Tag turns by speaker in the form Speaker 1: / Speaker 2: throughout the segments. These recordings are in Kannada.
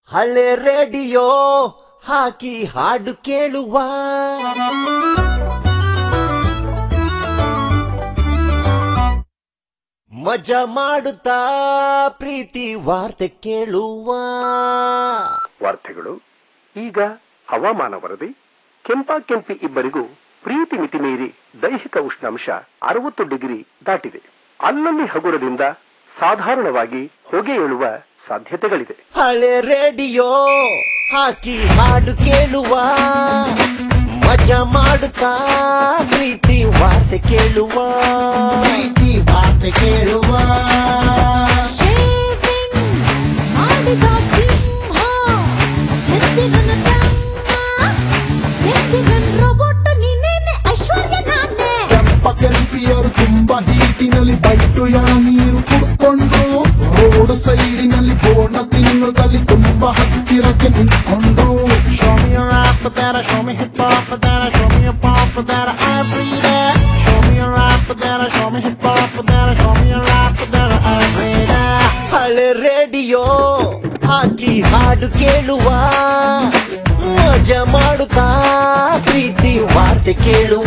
Speaker 1: ಹಳೆ ರೇಡಿಯೋ ಹಾಕಿ ಹಾಡು ಕೇಳುವ ಮಜಾ ಮಾಡುತ್ತಾ ಪ್ರೀತಿ ವಾರ್ತೆ ಕೇಳುವ
Speaker 2: ವಾರ್ತೆಗಳು ಈಗ ಹವಾಮಾನ ವರದಿ ಕೆಂಪ ಕೆಂಪಿ ಇಬ್ಬರಿಗೂ ಪ್ರೀತಿ ಮಿತಿ ಮೀರಿ ದೈಹಿಕ ಉಷ್ಣಾಂಶ ಅರವತ್ತು ಡಿಗ್ರಿ ದಾಟಿದೆ ಅಲ್ಲಲ್ಲಿ ಹಗುರದಿಂದ ಸಾಧಾರಣವಾಗಿ ಹೊಗೆ ಏಳುವ ಸಾಧ್ಯತೆಗಳಿದೆ
Speaker 1: ಹಳೆ ರೇಡಿಯೋ ಹಾಕಿ ಹಾಡು ಕೇಳುವ ಮಜಾ ಮಾಡುತ್ತಾ ಪ್ರೀತಿ ವಾರ್ತೆ ಕೇಳುವ ಪ್ರೀತಿ ವಾರ್ತೆ ಕೇಳುವ
Speaker 3: ಶೇವಿಂಗ್ ಮಾಡಿದ ಸಿಂಹ ಚಂದಿರನ ತಮ್ಮ ಎತ್ತಿರನ್ ರೋಬೋಟ್ ನೀನೇನೆ ಐಶ್ವರ್ಯ ನಾನೇ
Speaker 4: ಕೆಂಪ ಕೆಂಪಿಯರು ತುಂಬಾ ಹೀಟಿನಲ್ಲಿ ಬೈಟು ಯಾ ನೀರು ಕುಡ್ಕೊಂಡ್ರು ರೋಡ್ ಸೈಡಿನಲ್ಲಿ ಬೋಣ ತಿನ್ನುತ್ತಲ್ಲಿ ತುಂಬಾ ಹತ್ತಿರಕ್ಕೆ ನಿಂತ್ಕೊಂಡ್ರು Show me a rap that show me hip hop that show me a pop that every day Show me a rap that show me hip hop that show me a rap that every day
Speaker 1: ಹಳೆ ರೇಡಿಯೋ ಹಾಕಿ ಹಾಡು ಕೇಳುವ ಮಜಾ ಮಾಡುತ್ತಾ ಪ್ರೀತಿ ವಾರ್ತೆ ಕೇಳುವ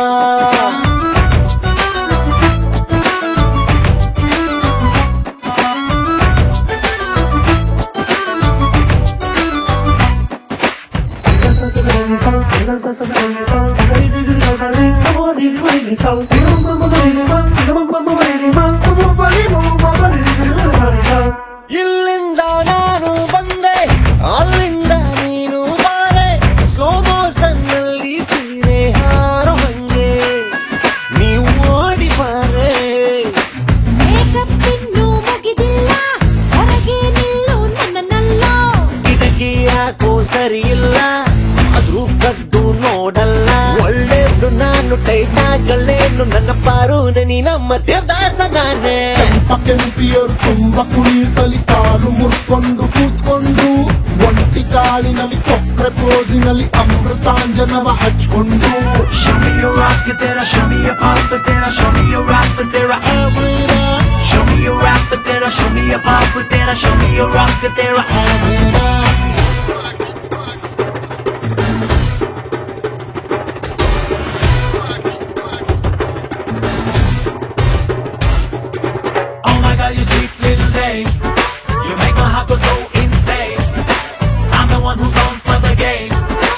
Speaker 1: ಇಲ್ಲಿಂದ ನಾನು ಬಂದೆ ಅಲ್ಲಿಂದ ನೀನು ಬಾರೆ ಸ್ಲೋ ಮೋಷನ್ ನಲ್ಲಿ ಸೀರೆ ಹಾರೋ ಹಂಗೆ ನೀವು ಓಡಿ ಬಾರೆ
Speaker 3: ಮೇಕಪ್ ಇನ್ನೂ ಮುಗಿದಿಲ್ಲ ಹೊರಗೆ ನಿಲ್ಲು ನನ್ನನ್ನಲ್ಲೋ
Speaker 1: ಕಿಟಕಿ ಯಾಕೋ ಸರಿ ಇಲ್ಲ ಆದ್ರೂ ಕದ್ದು ನೋಡಲ್ಲ ಒಳ್ಳೆಯದು ನಾನು ಟೈಟ್ ಆಗಲ್ಲೇನು ನನ್ನ ಪಾರು ನೀ ನಮ್ಮ ದೇವದಾಸ ನಾನೇ
Speaker 4: ಕೆಂಪ ಕೆಂಪಿಯರು ತುಂಬಾ ಕುಣಿಯುತ್ತಲಿ ಕಾಲು ಮುರ್ಕೊಂಡು ಕೂತ್ಕೊಂಡು ಒಂಟಿ ಕಾಲಿನಲ್ಲಿ ಕೊಕ್ರೆ ಪೋಸಿನಲ್ಲಿ ಅಮೃತಾಂಜನವ ಹಚ್ಕೊಂಡು
Speaker 5: Show me your rock it there, show me your pop it there, show me your rap it there,
Speaker 4: every day,
Speaker 5: show me your rap it there, show me your pop it there, show me your rock it there.
Speaker 4: every day.
Speaker 5: Oh my god, you sweet little thing. You make my heart go so insane. I'm the one who's on for the game.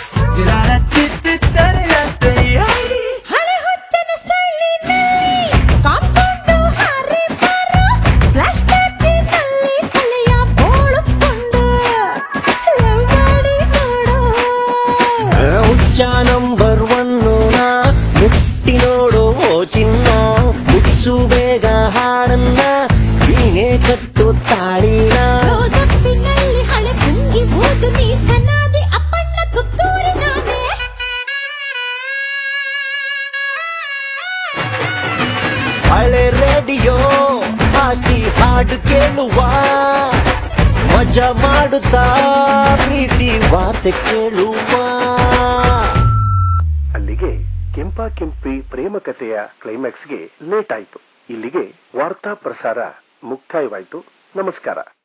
Speaker 3: ಹಳೆ ಹುಚ್ಚನ ಸ್ಟೈಲಿನಲ್ಲಿ ಕಾಂಪೌಂಡು ಹಾರಿ ಬಾರೋ ಫ್ಲಾಶ್ ಬ್ಯಾಕಿನಲ್ಲಿ ತಲೆಯ ಬೋಳಿಸ್ಕೊಂಡು ಲವ್ ಮಾಡಿ ನೋಡು
Speaker 1: ಹುಚ್ಚ ನಂಬರ್ ಒನ್ನು ನಾ ಮುಟ್ಟಿ ನೋಡು ಓ ಚಿನ್ನ ಮುಟ್ಸು ಬೇಗ ಹಾಡನ್ನ ನೀನೇ ಕಟ್ಟು ತಾಳಿನ
Speaker 3: ರೋಸಪ್ಪಿನಲ್ಲಿ ಹಳೆ ಪುಂಗಿ ಬೋದು ನೀ ಸನಾದಿ ಅಪ್ಪಣ್ಣ ತುತ್ತೂರಿ ನಾನೇ
Speaker 1: ಹಳೆ ರೇಡಿಯೋ ಹಾಕಿ ಹಾಡು ಕೇಳುವ ಮಜಾ ಮಾಡುತ್ತಾ ಪ್ರೀತಿ ವಾರ್ತೆ ಕೇಳುವ
Speaker 2: ಅಲ್ಲಿಗೆ ಕೆಂಪ ಕೆಂಪಿ ಪ್ರೇಮ ಕಥೆಯ ಕ್ಲೈಮ್ಯಾಕ್ಸ್ಗೆ ಲೇಟ್ ಆಯ್ತು ಇಲ್ಲಿಗೆ ವಾರ್ತಾ ಪ್ರಸಾರ ಮುಕ್ತಾಯವಾಯ್ತು ನಮಸ್ಕಾರ